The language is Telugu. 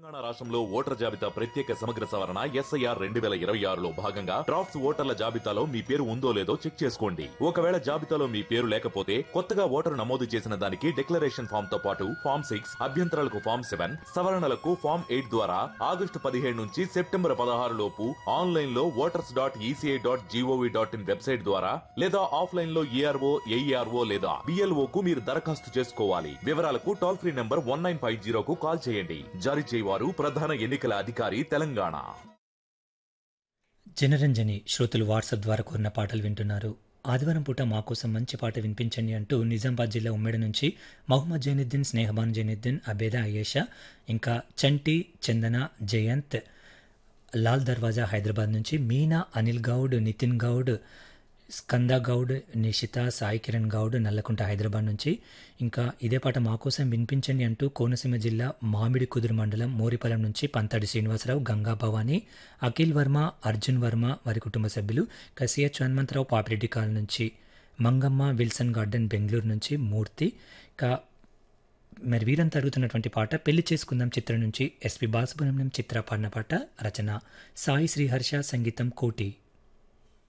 తెలంగాణ రాష్ట్రంలో ఓటర్ జాబితా ప్రత్యేక సమగ్ర సవరణ ఎస్ఐఆర్ రెండు వేల ఇరవై ఆరులో భాగంగా డ్రాఫ్ట్స్ ఓటర్ల జాబితాలో మీ పేరు ఉందో లేదో చెక్ చేసుకోండి ఒకవేళ జాబితాలో మీ పేరు లేకపోతే కొత్తగా ఓటరు నమోదు చేసిన దానికి డిక్లరేషన్ ఫామ్ తో పాటు ఫామ్ సిక్స్ అభ్యంతరాలకు ఫామ్ సెవెన్ సవరణలకు ఫామ్ ఎయిట్ ద్వారా ఆగస్టు పదిహేడు నుంచి సెప్టెంబర్ పదహారు లోపు ఆన్లైన్ లో voters dot ECI dot G O V dot in website ద్వారా లేదా ఆఫ్లైన్ లో ఏఆర్ఓ ఏఈఆర్ఓ లేదా బిఎల్ఓ కు మీరు దరఖాస్తు చేసుకోవాలి వివరాలకు toll free number one nine five జీరోకు కాల్ చేయండి జారీ చేయవారు ప్రధాన ఎన్నికల అధికారి తెలంగాణ జనరంజని శ్రోతలు వాట్సాప్ ద్వారా కోరిన పాటలు వింటున్నారు ఆదివారం పూట మా కోసం మంచి పాట వినిపించండి అంటూ నిజామాబాద్ జిల్లా ఉమ్మడి నుంచి మహమ్మద్ జైనుద్దీన్ స్నేహబాన్ జైనుద్దీన్ అబేద అయేషా ఇంకా చంటి చందన జయంత్ లాల్ దర్వాజా హైదరాబాద్ నుంచి మీనా అనిల్ గౌడ్ నితిన్ గౌడ్ స్కంద గౌడ్ నిషిత సాయి కిరణ్ గౌడ్ నల్లకుంట హైదరాబాద్ నుంచి ఇంకా ఇదే పాట మా కోసం వినిపించండి అంటూ కోనసీమ జిల్లా మామిడి కుదురు మండలం మోరిపల్లం నుంచి పంతడి శ్రీనివాసరావు గంగా భవాని అఖిల్ వర్మ అర్జున్ వర్మ వారి కుటుంబ సభ్యులు కసియచ్ హనుమంతరావు పాపిరెడ్డి కాల్ నుంచి మంగమ్మ విల్సన్ గార్డెన్ బెంగళూరు నుంచి మూర్తి ఇంకా మరి వీరంతా అడుగుతున్నటువంటి పాట పెళ్లి చేసుకుందాం చిత్రం నుంచి ఎస్పి బాలసుబ్రహ్మణ్యం చిత్ర పాడిన పాట రచన సాయి శ్రీహర్ష సంగీతం కోటి